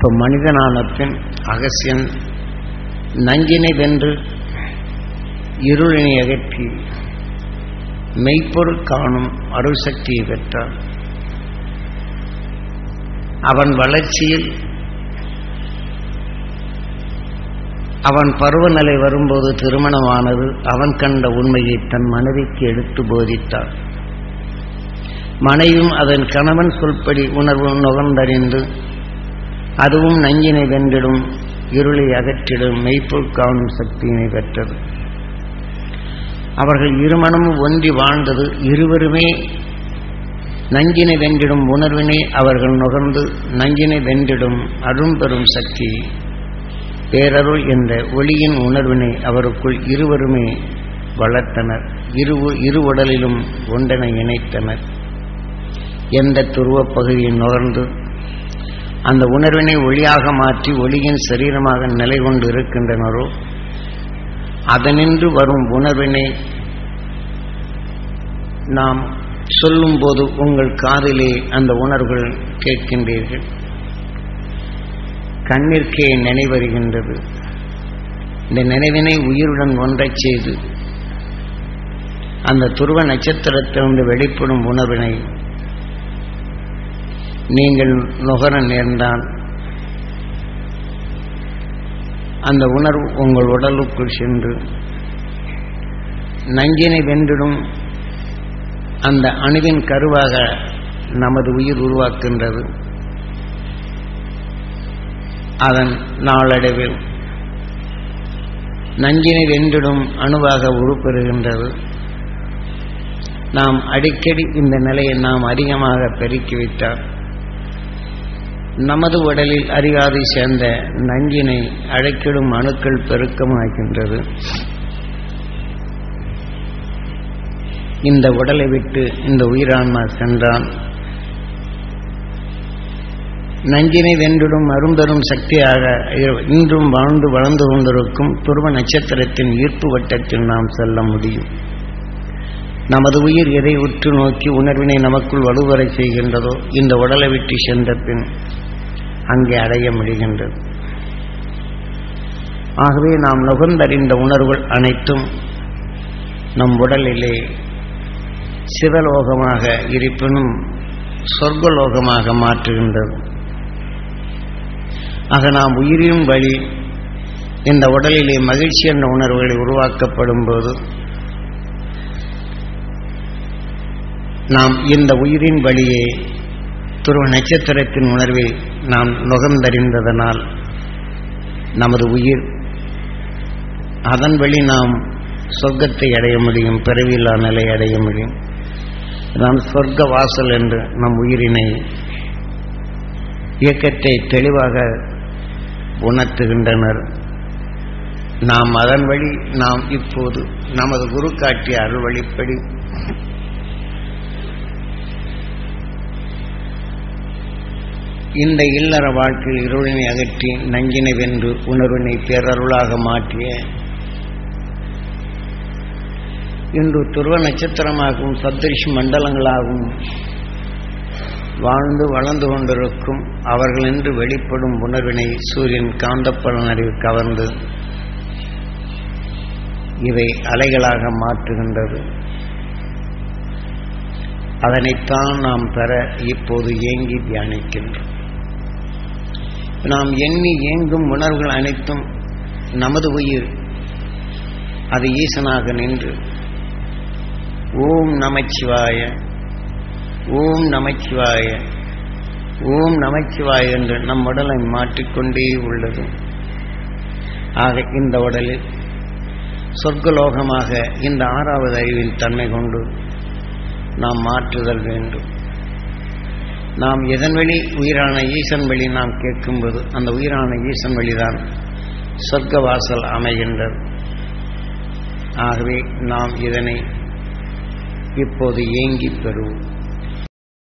இப்ப மனிதனான பின் அகசியன் நஞ்சினை வென்று இருளினை அகற்றி மெய்ப்பொருள் காணும் அருள் சக்தியை பெற்றான் அவன் வளர்ச்சியில் அவன் பருவநிலை வரும்போது திருமணமானது அவன் கண்ட உண்மையை தன் மனைவிக்கு எடுத்து போதித்தார் மனைவியும் அதன் கணவன் சொல்படி உணர்வு நுகர்ந்தறிந்து அதுவும் நஞ்சினை வென்றிடும் இருளை அகற்றிடும் மெய்ப்பொருள் காணும் சக்தியினை பெற்றது அவர்கள் இருமணமும் ஒன்றி வாழ்ந்தது இருவருமே நஞ்சினை வென்றிடும் உணர்வினை அவர்கள் நுகர்ந்து நஞ்சினை வென்றிடும் அரும்பெரும் சக்தி பேரருள் என்ற ஒளியின் உணர்வினை அவருக்குள் இருவருமே வளர்த்தனர் இரு இரு உடலிலும் ஒன்றனை இணைத்தனர் எந்த துருவப் பகுதியை நுகர்ந்து அந்த உணர்வினை ஒளியாக மாற்றி ஒளியின் சரீரமாக நிலை கொண்டு இருக்கின்றனரோ அதனின்று வரும் உணர்வினை நாம் சொல்லும்போது உங்கள் காதிலே அந்த உணர்வுகள் கேட்கின்றீர்கள் கண்ணிற்கே நினைவருகின்றது இந்த நினைவினை உயிருடன் ஒன்றச் செய்து அந்த துருவ நட்சத்திரத்திலிருந்து வெளிப்படும் உணர்வினை நீங்கள் நுகர நேர்ந்தால் அந்த உணர்வு உங்கள் உடலுக்குள் சென்று நஞ்சினை வென்றிடும் அந்த அணுவின் கருவாக நமது உயிர் உருவாக்கின்றது அதன் நாளடைவில் நஞ்சினை வென்றிடும் அணுவாக உருப்பெறுகின்றது நாம் அடிக்கடி இந்த நிலையை நாம் அதிகமாக பெருக்கிவிட்டால் நமது உடலில் அறியாதை சேர்ந்த நஞ்சினை அழைக்கிடும் அணுக்கள் பெருக்கமாகின்றது இந்த உடலை விட்டு இந்த உயிரான்மா சென்றான் நஞ்சினை வென்றிடும் அரும்பெரும் சக்தியாக இன்றும் வாழ்ந்து வளர்ந்து கொண்டிருக்கும் துருவ நட்சத்திரத்தின் ஈர்ப்பு வட்டத்தில் நாம் செல்ல முடியும் நமது உயிர் எதை உற்று நோக்கி உணர்வினை நமக்குள் வலுவரை செய்கின்றதோ இந்த உடலை விட்டு சென்ற பின் அங்கே அடைய முடிகின்றது ஆகவே நாம் நுகர்ந்தறிந்த உணர்வுகள் அனைத்தும் நம் உடலிலே சிவலோகமாக இருப்பினும் சொர்க்கலோகமாக மாற்றுகின்றது ஆக நாம் உயிரின் வழி இந்த உடலிலே மகிழ்ச்சி என்ற உணர்வுகளை உருவாக்கப்படும் போது நாம் இந்த உயிரின் வழியே துருவ நட்சத்திரத்தின் உணர்வை நாம் நுகர்ந்தறிந்ததனால் நமது உயிர் அதன் வழி நாம் சொர்க்கத்தை அடைய முடியும் பிறவில்லா நிலை அடைய முடியும் நாம் சொர்க்க வாசல் என்று நம் உயிரினை இயக்கத்தை தெளிவாக உணர்த்துகின்றனர் நாம் அதன் வழி நாம் இப்போது நமது குரு காட்டிய அருள் வழிப்படி இந்த இல்லற வாழ்க்கையில் இருளினை அகற்றி நஞ்சினை வென்று உணர்வினை பேரருளாக மாற்றிய இன்று துருவ நட்சத்திரமாகவும் சப்தரிஷி மண்டலங்களாகவும் வாழ்ந்து வளர்ந்து கொண்டிருக்கும் அவர்கள் என்று வெளிப்படும் உணர்வினை சூரியன் காந்தப்பலன் அறிவு கவர்ந்து இவை அலைகளாக மாற்றுகின்றது அதனைத்தான் நாம் பெற இப்போது ஏங்கி தியானிக்கின்றோம் நாம் எண்ணி ஏங்கும் உணர்வுகள் அனைத்தும் நமது உயிர் அது ஈசனாக நின்று ஓம் நமச்சிவாய ஓம் நமச்சிவாய ஓம் நமச்சிவாய என்று நம் உடலை மாற்றிக்கொண்டே உள்ளது ஆக இந்த உடலில் சொர்க்கலோகமாக இந்த ஆறாவது அறிவின் தன்மை கொண்டு நாம் மாற்றுதல் வேண்டும் நாம் எதன் வழி உயிரான ஈசன் வழி நாம் கேட்கும்போது அந்த உயிரான ஈசன் வழிதான் சொர்க்க வாசல் அமைகின்றது ஆகவே நாம் இதனை இப்போது ஏங்கி பெறுவோம்